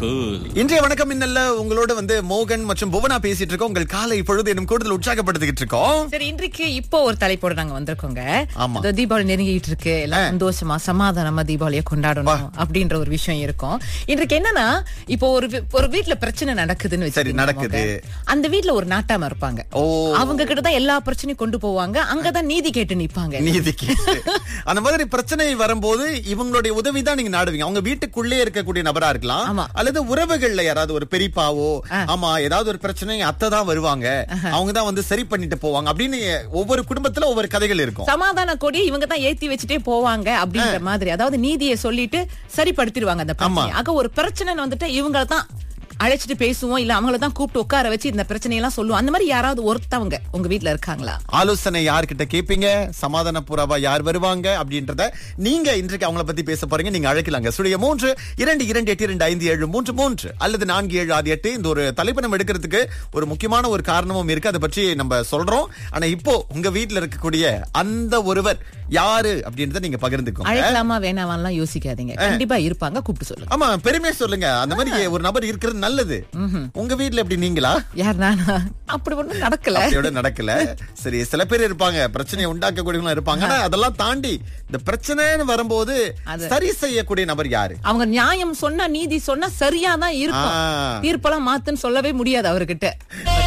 Cool இன்றைய வணக்கம் இன்னல்ல உங்களோட வந்து மோகன் மற்றும் புவனா பேசிட்டு இருக்கோம் உங்கள் காலை பொழுது இன்னும் கூடுதல் உற்சாகப்படுத்திக்கிட்டு இருக்கோம் சரி இன்றைக்கு இப்போ ஒரு தலைப்போட நாங்க வந்திருக்கோங்க ஆமா. அதோ தீபாவளி நெருங்கிட்டு இருக்கு எல்லாம் சந்தோஷமா சமாதானமா தீபாவளியை கொண்டாடணும் அப்படின்ற ஒரு விஷயம் இருக்கும் இன்றைக்கு என்னன்னா இப்போ ஒரு வீ- ஒரு வீட்ல பிரச்சனை நடக்குதுன்னு வச்சுக்கோங்க நடக்குது. மோகன். அந்த வீட்ல ஒரு நாட்டாம இருப்பாங்க ஓ. அவங்க கிட்ட தான் எல்லா பிரச்சனையும் கொண்டு போவாங்க அங்கதான் நீதி கேட்டு நிப்பாங்க நீதி கேட்டு. அந்த மாதிரி பிரச்சனை வரும்போது இவங்களுடைய உதவி தான் நீங்க நாடுவீங்க அவங்க வீட்டுக்குள்ளே இருக்கக்கூடிய நபரா இருக்கலாம் ஆமா. அல்லது உறவுகள்ல யாராவது ஒரு பெரியப்பாவோ ஆமா ஏதாவது ஒரு பிரச்சனை அத்தை தான் வருவாங்க அவங்க தான் வந்து சரி பண்ணிட்டு போவாங்க அப்படின்னு ஒவ்வொரு குடும்பத்துல ஒவ்வொரு கதைகள் இருக்கும் சமாதான கொடியை இவங்க தான் ஏத்தி வச்சுட்டே போவாங்க அப்படின்ற மாதிரி அதாவது நீதியை சொல்லிட்டு சரிப்படுத்திடுவாங்க அந்த பிரச்சனையை ஆக ஒரு பிரச்சனைன்னு வந்துட்டு இவங்கள தான் அழைச்சிட்டு பேசுவோம் இல்ல அவங்கள தான் கூப்பிட்டு உட்கார வச்சு இந்த பிரச்சனையெல்லாம் சொல்லுவோம் அந்த மாதிரி யாராவது ஒருத்தவங்க உங்க வீட்ல இருக்காங்களா ஆலோசனை யார்கிட்ட கேப்பீங்க சமாதான புறாவா யார் வருவாங்க அப்படின்றத நீங்க இன்றைக்கு அவங்கள பத்தி பேச போறீங்க நீங்க அழைக்கலாங்க சுடைய மூன்று இரண்டு இரண்டு எட்டு இரண்டு ஐந்து ஏழு மூன்று மூன்று அல்லது நான்கு ஏழு ஆறு எட்டு இந்த ஒரு தலைப்பு நம்ம எடுக்கிறதுக்கு ஒரு முக்கியமான ஒரு காரணமும் இருக்கு அதை பற்றி நம்ம சொல்றோம் ஆனா இப்போ உங்க வீட்ல இருக்கக்கூடிய அந்த ஒருவர் யாரு அப்படின்றத நீங்க பகிர்ந்துக்கோங்க அழைக்கலாமா வேணாவான்லாம் யோசிக்காதீங்க கண்டிப்பா இருப்பாங்க கூப்பிட்டு சொல்லுங்க ஆமா பெருமையா சொல்லுங்க அந்த மாதிரி ஒரு நபர் இருக்கிறது நல்லது உங்க வீட்ல எப்படி நீங்களா யார் நானா அப்படி ஒண்ணும் நடக்கல அப்படியோட நடக்கல சரி சில பேர் இருப்பாங்க பிரச்சனையை உண்டாக்கக்கூடியவங்க இருப்பாங்க ஆனா அதெல்லாம் தாண்டி இந்த பிரச்சனைன்னு வரும்போது சரி செய்யக்கூடிய நபர் யாரு அவங்க நியாயம் சொன்னா நீதி சொன்னா சரியா தான் இருக்கும் ஆ. தீர்ப்பெல்லாம் மாத்துன்னு சொல்லவே முடியாது அவர்கிட்ட